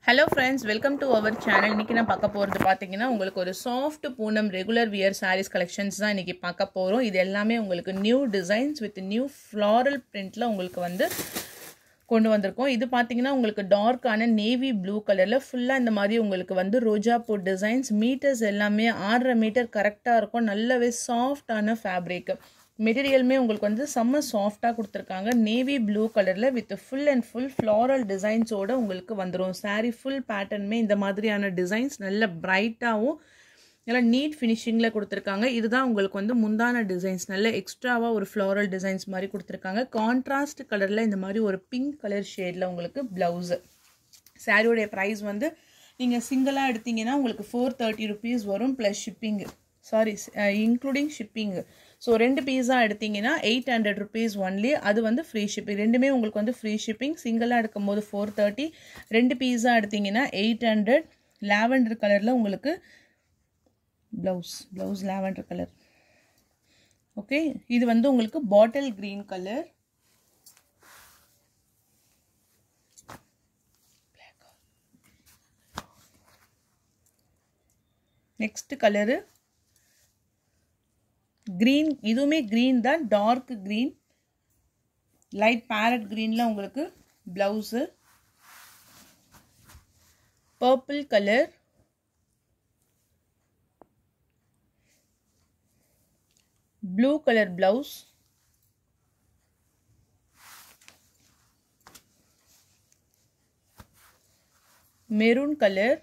hello friends welcome to our channel இன்றைக்கி நான் பார்க்க போகிறது பார்த்தீங்கன்னா உங்களுக்கு ஒரு soft Poonam regular wear saris collections தான் இன்றைக்கி பார்க்க போகிறோம் இது எல்லாமே உங்களுக்கு new designs with new floral பிரிண்டில் உங்களுக்கு வந்து கொண்டு வந்திருக்கோம் இது பார்த்தீங்கன்னா உங்களுக்கு டார்க்கான நேவி ப்ளூ கலரில் ஃபுல்லாக இந்த மாதிரி உங்களுக்கு வந்து ரோஜா பூ டிசைன்ஸ் மீட்டர்ஸ் எல்லாமே ஆறரை மீட்டர் கரெக்டாக இருக்கும் நல்லாவே சாஃப்டான ஃபேப்ரிக் மெட்டீரியலுமே உங்களுக்கு வந்து செம்ம சாஃப்டாக கொடுத்துருக்காங்க நேவி ப்ளூ கலரில் with full and full floral டிசைன்ஸோட உங்களுக்கு வந்துடும் சாரீ ஃபுல் பேட்டர்னுமே இந்த மாதிரியான டிசைன்ஸ் நல்ல பிரைட்டாகவும் நல்லா நீட் ஃபினிஷிங்கில் கொடுத்துருக்காங்க இதுதான் உங்களுக்கு வந்து முந்தான டிசைன்ஸ் நல்ல எக்ஸ்ட்ராவாக ஒரு ஃப்ளாரல் டிசைன்ஸ் மாதிரி கொடுத்துருக்காங்க கான்ட்ராஸ்ட் கலரில் இந்த மாதிரி ஒரு பிங்க் கலர் ஷேடில் உங்களுக்கு ப்ளவுஸு சாரியோடைய ப்ரைஸ் வந்து நீங்கள் சிங்கிளாக எடுத்தீங்கன்னா உங்களுக்கு ஃபோர் தேர்ட்டி ருபீஸ் வரும் plus shipping sorry including shipping so ரெண்டு பீஸாக எடுத்தீங்கன்னா எயிட் ஹண்ட்ரட் ருபீஸ் ஒன்லி அது வந்து ஃப்ரீ ஷிப்பிங் ரெண்டுமே உங்களுக்கு வந்து ஃப்ரீ ஷிப்பிங் சிங்கிளாக எடுக்கும் போது ஃபோர் தேர்ட்டி ரெண்டு பீஸாக எடுத்தீங்கன்னா எயிட் ஹண்ட்ரட் லாவெண்டர் கலரில் உங்களுக்கு blouse blouse lavender colour okay இது வந்து உங்களுக்கு bottle green colour next colour green இதுவுமே க்ரீன் தான் டார்க் க்ரீன் லைட் பேரட் க்ரீனில் உங்களுக்கு blouse purple colour blue colour blouse maroon colour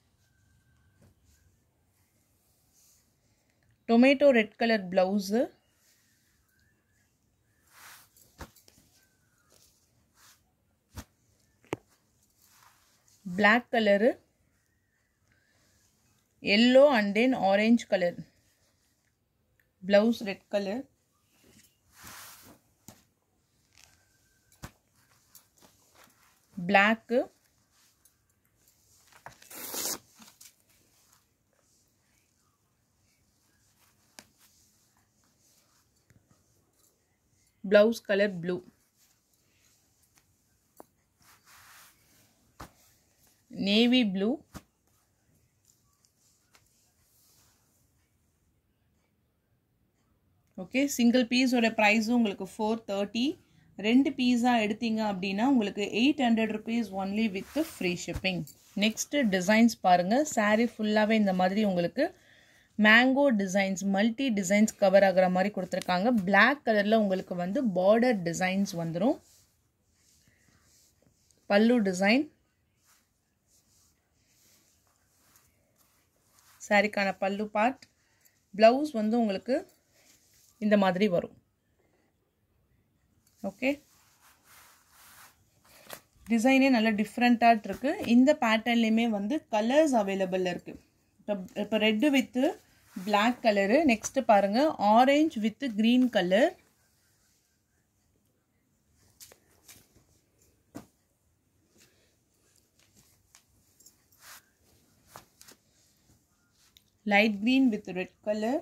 tomato red colour blouse black colour yellow and then orange colour blouse red colour black blouse color blue navy blue okay single பீஸோட ப்ரைஸும் உங்களுக்கு four thirty ரெண்டு பீஸாக எடுத்தீங்க அப்படின்னா உங்களுக்கு eight hundred rupees only with free shipping next designs பாருங்கள் சாரீ ஃபுல்லாகவே இந்த மாதிரி உங்களுக்கு mango designs multi designs cover ஆகிற மாதிரி கொடுத்துருக்காங்க பிளாக் கலரில் உங்களுக்கு வந்து பார்டர் டிசைன்ஸ் வந்துடும் பல்லு டிசைன் சாரிக்கான பல்லு பார்ட் ப்ளவுஸ் வந்து உங்களுக்கு இந்த மாதிரி வரும் ஓகே டிசைனே நல்ல டிஃப்ரெண்ட்டாக இருக்குது இந்த பேட்டர்ன்லேயுமே வந்து கலர்ஸ் அவைலபிள் இருக்குது இப்போ இப்போ red with black colour next பாருங்க orange with green colour light green with red colour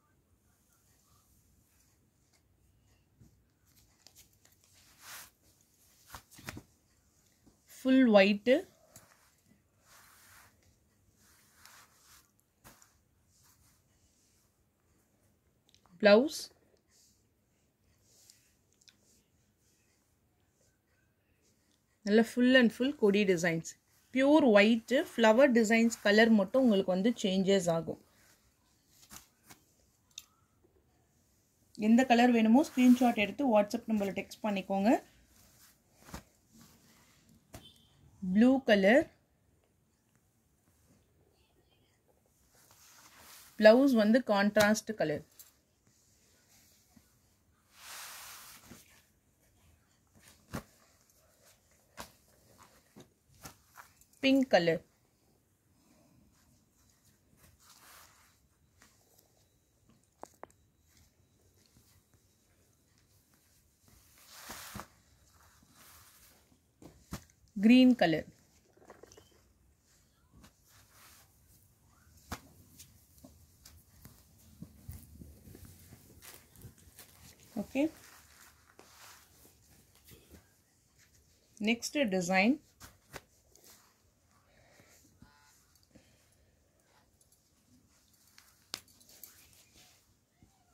full white blouse நல்ல ஃபுல் அண்ட் ஃபுல் கொடி designs pure white flower designs colour மட்டும் உங்களுக்கு வந்து சேஞ்சஸ் ஆகும் எந்த கலர் வேணுமோ ஸ்க்ரீன்ஷாட் எடுத்து வாட்ஸ்அப் நம்பரில் டெக்ஸ்ட் பண்ணிக்கோங்க ப்ளூ கலர் ப்ளவுஸ் வந்து contrast colour pink color green color okay next design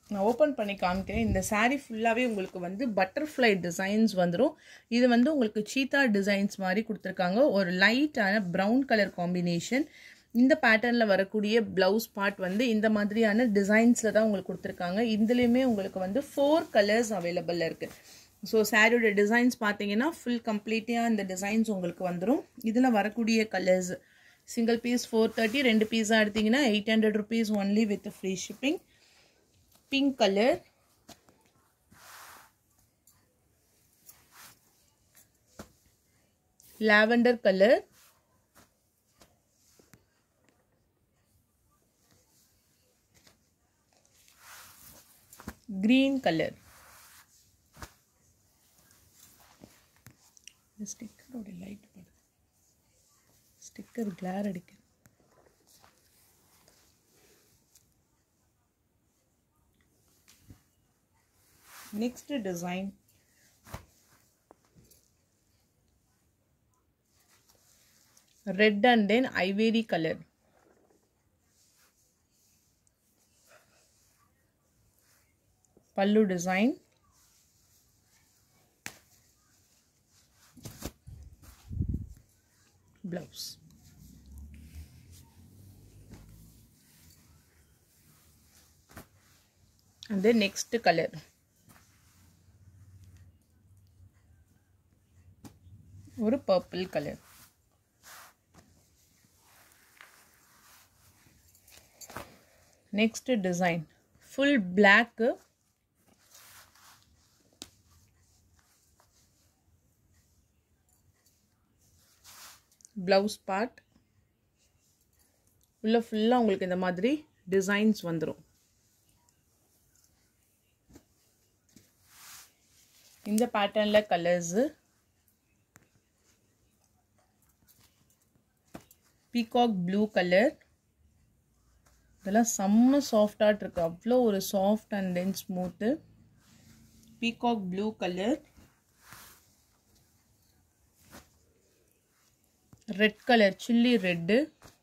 நான் ஓப்பன் பண்ணி காமிக்கிறேன் இந்த saree ஃபுல்லாகவே உங்களுக்கு வந்து பட்டர்ஃப்ளை டிசைன்ஸ் வந்துடும் இது வந்து உங்களுக்கு சீத்தா டிசைன்ஸ் மாதிரி கொடுத்துருக்காங்க ஒரு லைட்டான ப்ரௌன் கலர் காம்பினேஷன் இந்த பேட்டர்னில் வரக்கூடிய ப்ளவுஸ் பார்ட் வந்து இந்த மாதிரியான டிசைன்ஸில் தான் உங்களுக்கு கொடுத்துருக்காங்க இதுலேயுமே உங்களுக்கு வந்து ஃபோர் கலர்ஸ் அவைலபிளில் இருக்குது ஸோ சாரியோட டிசைன்ஸ் பார்த்தீங்கன்னா ஃபுல் கம்ப்ளீட்டாக இந்த டிசைன்ஸ் உங்களுக்கு வந்துடும் இதில் வரக்கூடிய colours single piece four thirty ரெண்டு பீஸாக எடுத்திங்கன்னா eight hundred rupees only with free shipping pink colour lavender colour green color இந்த ஸ்டிக்கரோட லைட் படுது ஸ்டிக்கர் கிளார் அடிக்குது next design red and then ivory colour pallu design blouse and then next color ஒரு purple color next design full black blouse part உள்ள ஃபுல்லாக உங்களுக்கு இந்த மாதிரி டிசைன்ஸ் வந்துடும் இந்த பேட்டர்னில் கலர்ஸு பீகாக் ப்ளூ கலர் இதெல்லாம் செம்ம சாஃப்டாக இருக்கு அவ்வளோ ஒரு soft and then smooth peacock blue colour red colour chilli red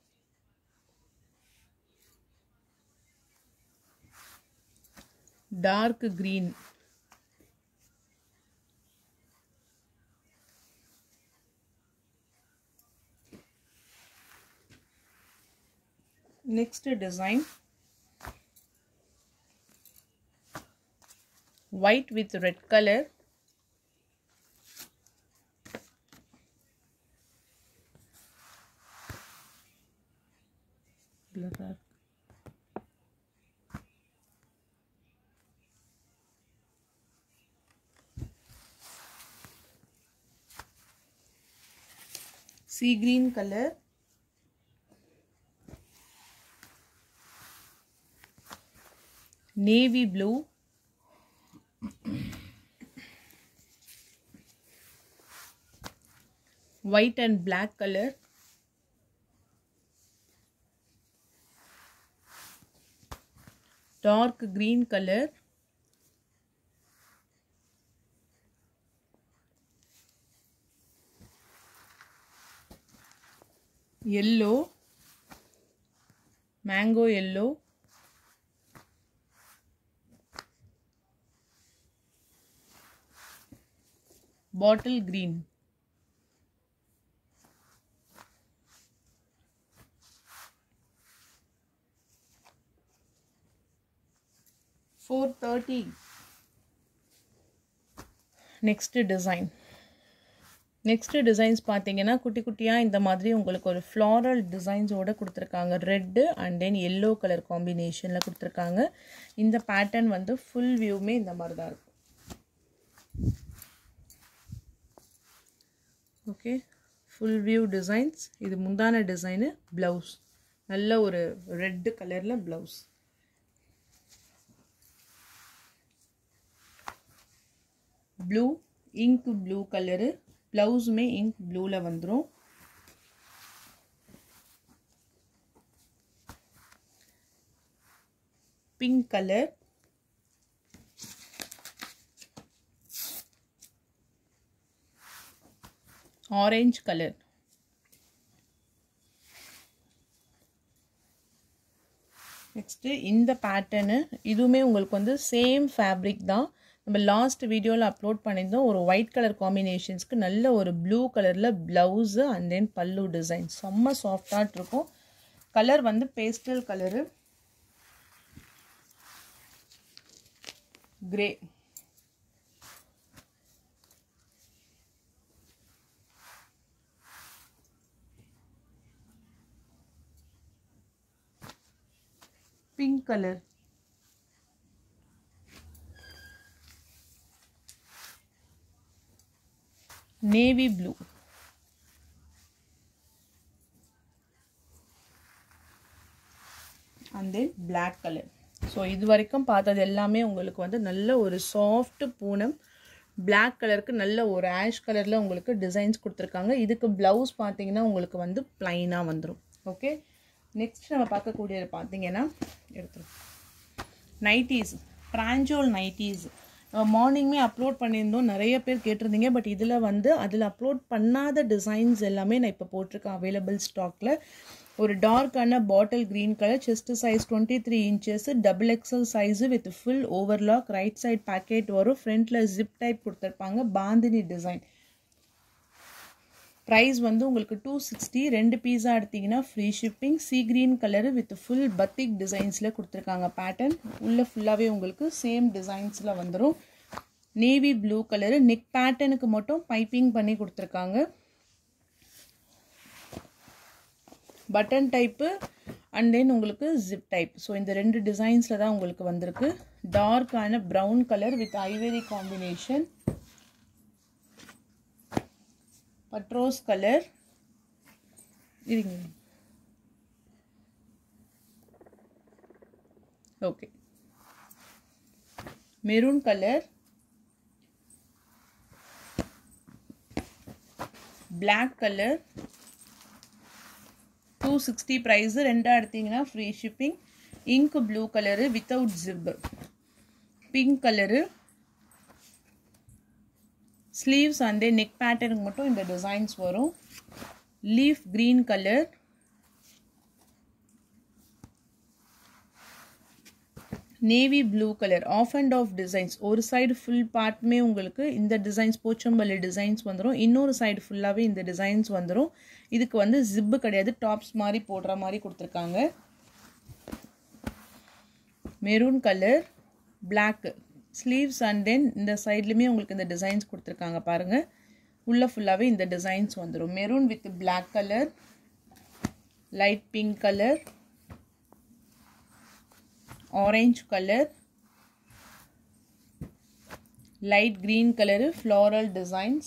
dark green next design white with red color blur sea green color navy blue white and black color dark green color yellow mango yellow bottle green four thirty next design next designs பார்த்தீங்கன்னா குட்டி குட்டியாக இந்த மாதிரி உங்களுக்கு ஒரு floral டிசைன்ஸோட கொடுத்துருக்காங்க red and then yellow colour காம்பினேஷனில் கொடுத்துருக்காங்க இந்த பேட்டர்ன் வந்து ஃபுல் வியூமே இந்த மாதிரி தான் இருக்கும் ஓகே ஃபுல் வியூ டிசைன்ஸ் இது முந்தான டிசைனு ப்ளவுஸ் நல்ல ஒரு ரெட்டு கலரில் blouse blue ink blue colour ப்ளவுஸுமே இங்க் ப்ளூவில் வந்துடும் pink colour orange colour next இந்த பேட்டர்னு இதுவுமே உங்களுக்கு வந்து சேம் ஃபேப்ரிக் தான் நம்ம லாஸ்ட் வீடியோவில் அப்லோட் பண்ணியிருந்தோம் ஒரு ஒயிட் கலர் காம்பினேஷன்ஸ்க்கு நல்ல ஒரு ப்ளூ கலரில் ப்ளவுஸு அண்ட் தென் பல்லு டிசைன் செம்ம சாஃப்டாக இருக்கும் கலர் வந்து pastel colour grey pink colour navy blue and then black colour so இது வரைக்கும் பார்த்தது எல்லாமே உங்களுக்கு வந்து நல்ல ஒரு சாஃப்ட் பூனம் பிளாக் கலருக்கு நல்ல ஒரு ஆஷ் கலரில் உங்களுக்கு டிசைன்ஸ் கொடுத்துருக்காங்க இதுக்கு ப்ளவுஸ் பார்த்தீங்கன்னா உங்களுக்கு வந்து ப்ளைனாக வந்துடும் ஓகே நெக்ஸ்ட் நம்ம பார்க்கக்கூடியது பார்த்தீங்கன்னா எடுத்துரும் நைட்டிஸ் ப்ராஞ்சோல் நைட்டிஸ் மார்னிங்குமே அப்லோட் பண்ணியிருந்தோம் நிறைய பேர் கேட்டிருந்தீங்க பட் இதில் வந்து அதில் அப்லோட் பண்ணாத டிசைன்ஸ் எல்லாமே நான் இப்போ போட்டிருக்கேன் அவைலபிள் ஸ்டாக்கில் ஒரு டார்க்கான bottle green colour chest size twenty three inches double XL size with full overlock right side pocket வரும் ஃப்ரண்ட்டில் ஜிப் டைப் கொடுத்துருப்பாங்க பாந்தினி டிசைன் ப்ரைஸ் வந்து உங்களுக்கு டூ சிக்ஸ்டி ரெண்டு பீஸா எடுத்தீங்கன்னா free shipping sea green colour with full batik டிசைன்ஸில் கொடுத்துருக்காங்க பேட்டர்ன் உள்ளே ஃபுல்லாகவே உங்களுக்கு சேம் டிசைன்ஸில் வந்துடும் நேவி ப்ளூ கலரு நெக் பேட்டர்னுக்கு மட்டும் பைப்பிங் பண்ணி கொடுத்துருக்காங்க பட்டன் டைப்பு அண்ட் தென் உங்களுக்கு ஜிப் டைப் ஸோ இந்த ரெண்டு டிசைன்ஸில் தான் உங்களுக்கு வந்திருக்கு டார்க்கான brown colour with ivory combination பட்ரோஸ் கலர் இருங்க okay maroon colour black colour two sixty price ரெண்டாக எடுத்தீங்கன்னா free shipping ink blue colour without zip pink colour sleeves and neck பேட்டர்னுக்கு மட்டும் இந்த டிசைன்ஸ் வரும் leaf green colour navy blue colour off and off designs ஒரு side full பார்ட்டுமே உங்களுக்கு இந்த டிசைன்ஸ் போச்சம்பள்ளி டிசைன்ஸ் வந்துடும் இன்னொரு சைடு ஃபுல்லாகவே இந்த டிசைன்ஸ் வந்துடும் இதுக்கு வந்து ஜிப்பு கிடையாது டாப்ஸ் மாதிரி போடுற மாதிரி கொடுத்துருக்காங்க maroon colour black sleeves and then இந்த சைட்லையுமே உங்களுக்கு இந்த டிசைன்ஸ் கொடுத்துருக்காங்க பாருங்கள் உள்ளே ஃபுல்லாகவே இந்த டிசைன்ஸ் வந்துடும் maroon with black colour light pink colour orange colour light green colour floral designs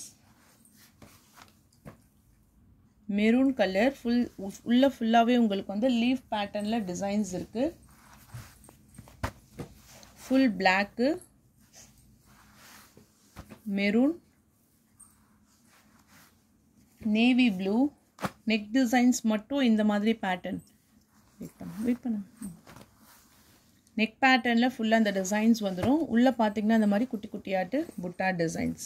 maroon colour full உள்ள ஃபுல்லாகவே உங்களுக்கு வந்து லீஃப் பேட்டர்னில் டிசைன்ஸ் இருக்குது full black maroon navy blue neck designs மட்டும் இந்த மாதிரி பேட்டர்ன் வெயிட் பண்ண வெயிட் பண்ண நெக் பேட்டர்னில் ஃபுல்லாக அந்த டிசைன்ஸ் வந்துடும் உள்ளே பார்த்தீங்கன்னா இந்த மாதிரி குட்டி குட்டியாட்டு புட்டா டிசைன்ஸ்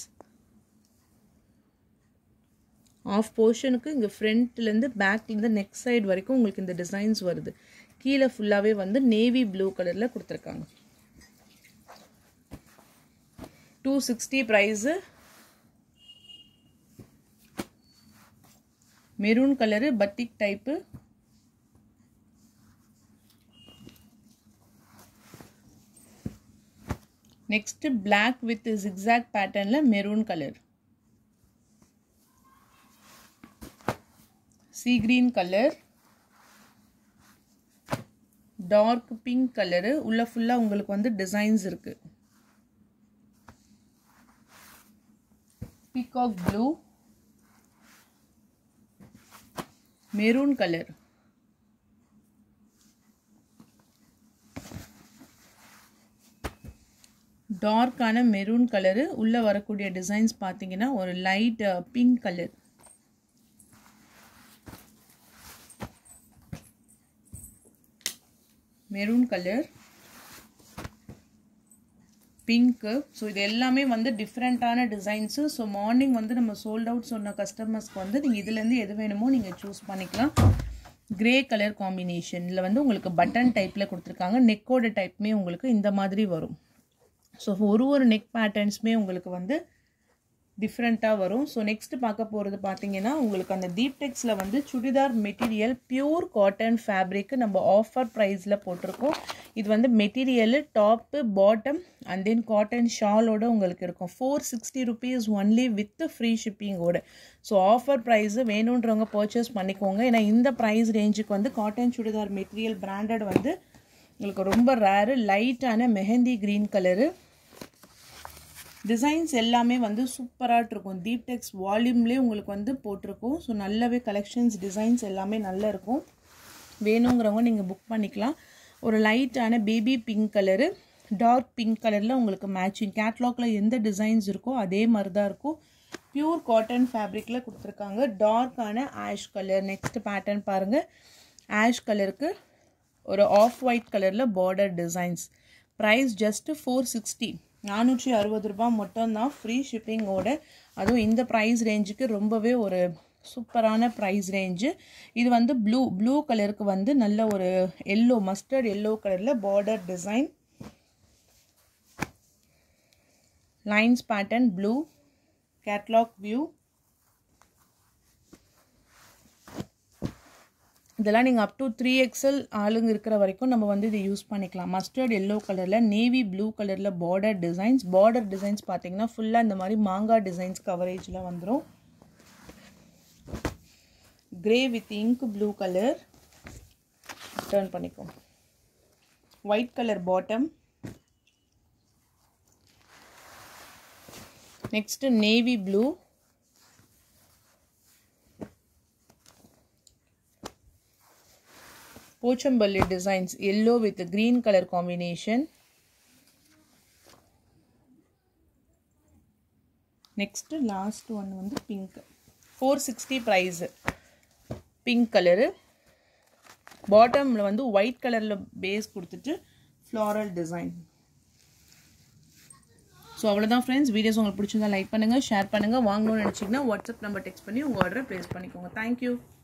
ஆஃப் போர்ஷனுக்கு இங்கே ஃப்ரண்ட்லேருந்து பேக்லேருந்து நெக் சைடு வரைக்கும் உங்களுக்கு இந்த டிசைன்ஸ் வருது கீழே ஃபுல்லாகவே வந்து நேவி ப்ளூ கலரில் கொடுத்துருக்காங்க two sixty price maroon colour batik type next black with zigzag பேட்டர்னில் maroon colour sea green colour dark pink colour உள்ள ஃபுல்லாக உங்களுக்கு வந்து டிசைன்ஸ் இருக்கு பீகாக் ப்ளூ மெரூன் கலர் டார்க்கான மெரூன் கலரு உள்ளே வரக்கூடிய டிசைன்ஸ் பார்த்தீங்கன்னா ஒரு light pink colour maroon colour pink so இது எல்லாமே வந்து டிஃப்ரெண்ட்டான டிசைன்ஸு ஸோ மார்னிங் வந்து நம்ம சோல்ட் அவுட் சொன்ன கஸ்டமர்ஸ்க்கு வந்து நீங்கள் இதுலேருந்து எது வேணுமோ நீங்கள் சூஸ் பண்ணிக்கலாம் கிரே கலர் காம்பினேஷன் இதில் வந்து உங்களுக்கு பட்டன் டைப்பில் கொடுத்துருக்காங்க நெக்கோட டைப்புமே உங்களுக்கு இந்த மாதிரி வரும் ஸோ ஒரு ஒரு நெக் பேட்டர்ன்ஸுமே உங்களுக்கு வந்து டிஃப்ரெண்ட்டாக வரும் ஸோ நெக்ஸ்ட் பார்க்க போகிறது பார்த்தீங்கன்னா உங்களுக்கு அந்த தீப்டெக்ஸில் வந்து churidar material pure cotton fabric நம்ம ஆஃபர் ப்ரைஸில் போட்டிருக்கோம் இது வந்து material top bottom and then cotton ஷாலோட உங்களுக்கு இருக்கும் four sixty rupees only with free ஷிப்பிங்கோட ஸோ ஆஃபர் ப்ரைஸு வேணுன்றவங்க பர்ச்சேஸ் பண்ணிக்கோங்க ஏன்னா இந்த ப்ரைஸ் ரேஞ்சுக்கு வந்து காட்டன் சுடிதார் மெட்டீரியல் பிராண்டட் வந்து உங்களுக்கு ரொம்ப ரேரு லைட்டான மெஹந்தி க்ரீன் கலரு டிசைன்ஸ் எல்லாமே வந்து சூப்பராக இருக்கும் தீப்டெக்ஸ் வால்யூம்லேயே உங்களுக்கு வந்து போட்டிருக்கும் ஸோ நல்லாவே கலெக்ஷன்ஸ் டிசைன்ஸ் எல்லாமே நல்லா இருக்கும் வேணுங்கிறவங்க நீங்கள் புக் பண்ணிக்கலாம் ஒரு லைட்டான baby pink colour dark pink கலரில் உங்களுக்கு மேட்சிங் கேட்லாகில் எந்த டிசைன்ஸ் இருக்கோ அதே மாதிரி தான் இருக்கும் பியூர் காட்டன் ஃபேப்ரிக்கில் கொடுத்துருக்காங்க டார்க்கான ஆஷ் கலர் நெக்ஸ்ட் பேட்டர்ன் பாருங்கள் ஆஷ் கலருக்கு ஒரு ஆஃப் ஒயிட் கலரில் border designs price just four sixty நானூற்றி அறுபது ரூபாய் மட்டும்தான் ஃப்ரீ ஷிப்பிங்கோட அதுவும் இந்த ப்ரைஸ் ரேஞ்சுக்கு ரொம்பவே ஒரு சூப்பரான ப்ரைஸ் ரேஞ்சு இது வந்து ப்ளூ ப்ளூ கலருக்கு வந்து நல்ல ஒரு எல்லோ மஸ்டர்ட் எல்லோ கலரில் border design lines pattern blue catalogue view இதெல்லாம் நீங்கள் அப் டு த்ரீ எக்ஸல் ஆளுங்க இருக்கிற வரைக்கும் நம்ம வந்து இதை யூஸ் பண்ணிக்கலாம் மஸ்டர்ட் எல்லோ கலரில் நேவி ப்ளூ கலரில் பார்டர் டிசைன்ஸ் பார்டர் டிசைன்ஸ் பார்த்தீங்கன்னா ஃபுல்லாக இந்த மாதிரி மாங்காய் டிசைன்ஸ் கவரேஜில் வந்துடும் grey with ink blue colour turn பண்ணிக்கோ white colour bottom next navy blue Pochampally designs yellow with green colour combination next last one வந்து pink four sixty price pink colour பாட்டமில் வந்து ஒயிட் கலரில் பேஸ் கொடுத்துட்டு ஃப்ளாரல் டிசைன் ஸோ அவ்வளோதான் friends videos உங்களுக்கு பிடிச்சிருந்தா like பண்ணுங்கள் ஷேர் பண்ணுங்கள் வாங்கணும்னு நினச்சிங்கன்னா வாட்ஸ்அப் நம்பர் டெக்ஸ்ட் பண்ணி உங்கள் ஆர்டரை ப்ளேஸ் பண்ணிக்கோங்க தேங்க்யூ